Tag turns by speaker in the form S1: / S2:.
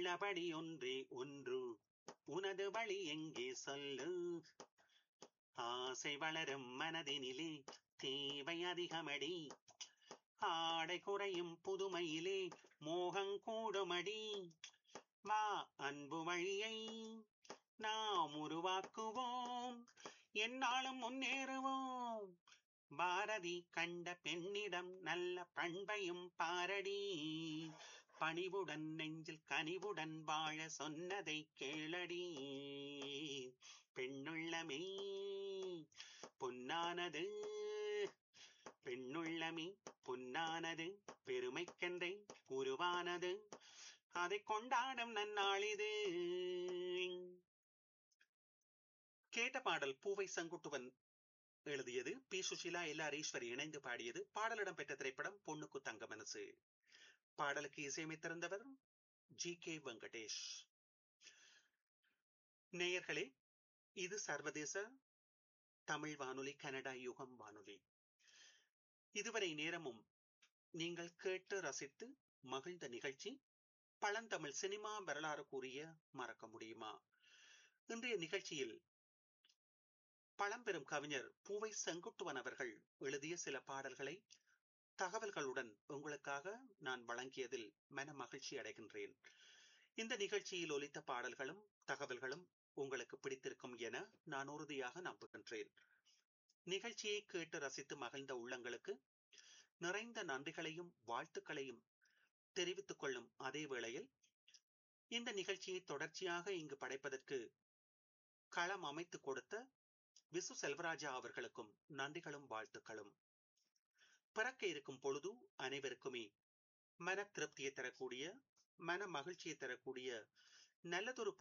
S1: உள்ளபடி ஒன்றே ஒன்று உனது வழி எங்கே சொல்லு ஆசை வளரும் மனதினிலே தேவை அதிகமடி ஆடை குறையும் புதுமையிலே மோகங் கூடுமடி வா அன்பு வழியை நாம் உருவாக்குவோம் என்னாலும் முன்னேறுவோம் பாரதி கண்ட பெண்ணிடம் நல்ல பண்பையும் பாரடி பணிவுடன் நெஞ்சில் கனிவுடன் வாழ சொன்னதை கேளடி பெண்ணுள்ளமே பொன்னானது பெண்ணுள்ளமே பொன்னானது பெருமைக்கென்றே உருவானது அதை கொண்டாடும் நன்னாளிது கேட்ட பாடல் பூவை செங்குட்டுவன் எழுதியது P Susheela L R Eswari இணைந்து பாடியது பாடலிடம் பெற்ற திரைப்படம் பொண்ணுக்கு தங்க மனசு பாடலுக்கு இசையமைத்திருந்தவர் ஜி கே வெங்கடேஷ் நேயர்களே இது சர்வதேச தமிழ் வானொலி கனடா யுகம் வானொலி இதுவரை நேரமும் நீங்கள் கேட்டு ரசித்து மகிழ்ந்த நிகழ்ச்சி பழந்தமிழ் சினிமா வரலாறு கூறிய மறக்க முடியுமா இன்றைய நிகழ்ச்சியில் பழம்பெரும் கவிஞர் பூவை செங்குட்டுவன் அவர்கள் எழுதிய சில பாடல்களை தகவல்களுடன் உங்களுக்காக நான் வழங்கியதில் மன மகிழ்ச்சி அடைகின்றேன் இந்த நிகழ்ச்சியில் ஒலித்த பாடல்களும் தகவல்களும் உங்களுக்கு பிடித்திருக்கும் என நான் உறுதியாக நம்புகின்றேன் நிகழ்ச்சியை கேட்டு ரசித்து மகிழ்ந்த உள்ளங்களுக்கு நிறைந்த நன்றிகளையும் வாழ்த்துக்களையும் தெரிவித்துக் கொள்ளும் அதே வேளையில் இந்த நிகழ்ச்சியை தொடர்ச்சியாக இங்கு படைப்பதற்கு களம் அமைத்து கொடுத்த விசு செல்வராஜா அவர்களுக்கும் நன்றிகளும் வாழ்த்துக்களும் பிறக்க இருக்கும் பொழுது அனைவருக்குமே மன திருப்தியை தரக்கூடிய மன மகிழ்ச்சியை தரக்கூடிய நல்லதொரு